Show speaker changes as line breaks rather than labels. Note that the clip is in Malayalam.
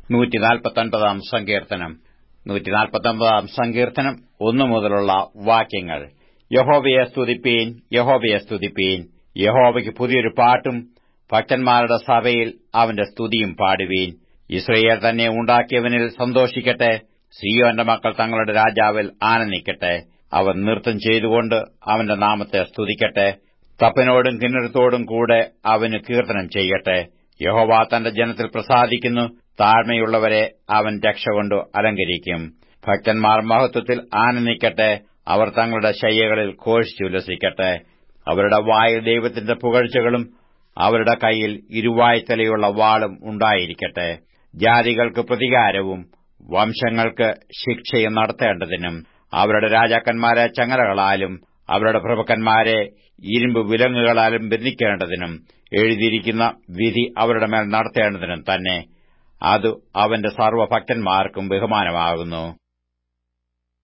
നൂറ്റിനാൽപ്പത്തൊൻപതാം സങ്കീർത്തനം നൂറ്റിനാൽപ്പത്തൊൻപതാം സങ്കീർത്തനം ഒന്നു മുതലുള്ള വാക്യങ്ങൾ യഹോവയെ സ്തുതിപ്പീൻ യഹോവയെ സ്തുതിപ്പീൻ യഹോവയ്ക്ക് പുതിയൊരു പാട്ടും ഭക്തന്മാരുടെ സഭയിൽ അവന്റെ സ്തുതിയും പാടുവീൻ ഇസ്രയേൽ തന്നെ ഉണ്ടാക്കിയവനിൽ സന്തോഷിക്കട്ടെ സിയോന്റെ മക്കൾ തങ്ങളുടെ രാജാവിൽ ആനന്ദിക്കട്ടെ അവൻ നൃത്തം ചെയ്തുകൊണ്ട് അവന്റെ നാമത്തെ സ്തുതിക്കട്ടെ തപ്പനോടും കിന്നരത്തോടും കൂടെ അവന് കീർത്തനം ചെയ്യട്ടെ യഹോവ തന്റെ ജനത്തിൽ പ്രസാദിക്കുന്നു താഴ്മയുള്ളവരെ അവൻ രക്ഷകൊണ്ട് അലങ്കരിക്കും ഭക്തന്മാർ മഹത്വത്തിൽ ആനന്ദിക്കട്ടെ അവർ തങ്ങളുടെ ശയ്യകളിൽ ഘോഷിച്ചുല്ലസിക്കട്ടെ അവരുടെ വായിൽ ദൈവത്തിന്റെ പുകഴ്ചകളും അവരുടെ കൈയിൽ ഇരുവായ്ത്തലയുള്ള വാളും ഉണ്ടായിരിക്കട്ടെ ജാതികൾക്ക് പ്രതികാരവും വംശങ്ങൾക്ക് ശിക്ഷയും നടത്തേണ്ടതിനും അവരുടെ രാജാക്കന്മാരെ ചങ്ങലകളാലും അവരുടെ പ്രഭുക്കന്മാരെ ഇരുമ്പ് വിലങ്ങുകളാലും ബന്ധിക്കേണ്ടതിനും എഴുതിയിരിക്കുന്ന വിധി അവരുടെ മേൽ നടത്തേണ്ടതിനും തന്നെ അത് അവന്റെ സർവ്വഭക്തന്മാർക്കും ബഹുമാനമാകുന്നു